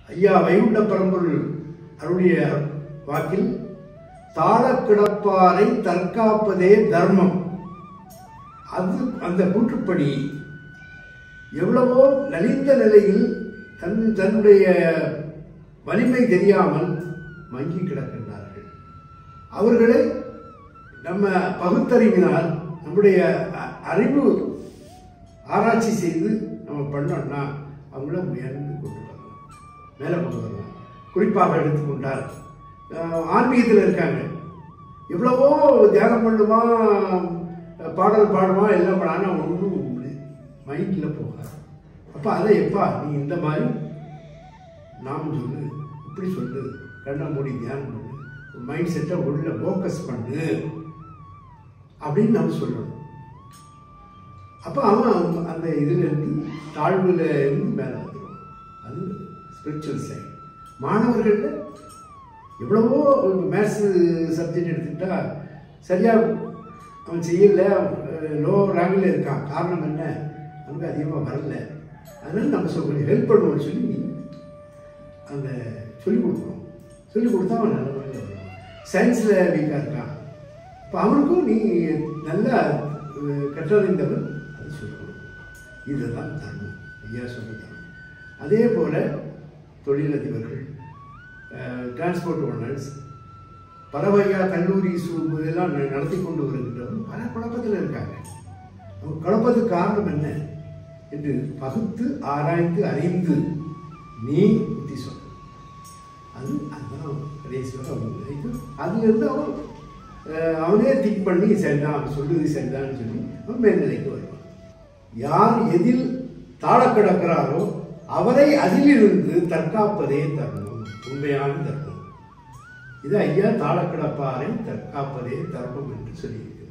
ஐயா வைகுண்ட பரம்பொருள் அருடைய வாக்கில் தாழ கிடப்பாரை தற்காப்பதே தர்மம் அது அந்த கூற்றுப்படி எவ்வளவோ நலிந்த நிலையில் தன் தன்னுடைய வலிமை தெரியாமல் மங்கி கிடக்கின்றார்கள் அவர்களை நம்ம பகுத்தறிவினால் நம்முடைய அ- அறிவு ஆராய்ச்சி செய்து நம்ம பண்ணோம்னா அவங்கள உயர்ந்து கொண்டு வரலாம் மேலே கொண்டு வரலாம் குறிப்பாக எடுத்துக்கொண்டால் அஹ், ஆன்மீகத்தில் இருக்காங்க எவ்வளவோ தியானம் பண்ணுமா பாடல் பாடுமா எல்லாம் பண்ணானா ஒன்றும் மைண்டில் போகாது அப்போ அதை எப்பா நீ இந்த மாதிரி நாம சொல்லு இப்படி சொல்லு கண்ணை மூடி தியானம் பண்ணு மைண்ட் செட்டை உள்ள ஃபோக்கஸ் பண்ணு அப்படின்னு நம்ம சொல்லணும் அப்போ அவன் அந்த இதுல இருந்து தாழ்வுல இருந்து மேலே வந்துடும் அது ஸ்பிரிச்சுவல் சைடு மாணவர்கள்ல எவ்வளவோ மேத்ஸ் சப்ஜெக்ட் எடுத்துக்கிட்டா சரியா அவன் செய்யல லோ ரேங்கில் இருக்கான் காரணம் என்ன நமக்கு அதிகமாக வரல அதனால நம்ம சொல்ல ஹெல்ப் பண்ணுவோம்னு சொல்லி நீ அந்த சொல்லிக் கொடுக்கணும் சொல்லிக் கொடுத்தா அவன் நல்ல முறையில் வருவான் சயின்ஸில் வீக்காக இருக்கான் இப்போ அவனுக்கும் நீ நல்லா அஹ், கற்றறிந்தவன் அதை சொல்லிக் கொடுக்கணும் இதுதான் தர்மம் ஐயா சொன்ன தர்மம் அதே போல் தொழிலதிபர்கள் டிரான்ஸ்போர்ட் ஓனர்ஸ் பல வகையாக கல்லூரி சூ இதெல்லாம் ந- நடத்தி கொண்டு வருகின்றவங்க பல குழப்பத்தில் இருக்காங்க அவங்க குழப்பத்துக்கு காரணம் என்ன என்று பகுத்து ஆராய்ந்து அறிந்து நீ புத்தி சொல் அது அதுதான் கடைசியோட அவங்க வரைக்கும் அதுலேருந்து அவன் அஹ், அவனே திங்க் பண்ணி சரிதான் அவன் சொல்லுது சரிதான்னு சொல்லி அவன் மேல்நிலைக்கு வருவான் யார் எதில் தாழ கிடக்கிறாரோ அவரை அதிலிருந்து தற்காப்பதே தர்மம் உண்மையான தர்மம் இது ஐயா தாழ கிடப்பாரை தற்காப்பதே தர்மம் என்று சொல்லியிருக்கிறார்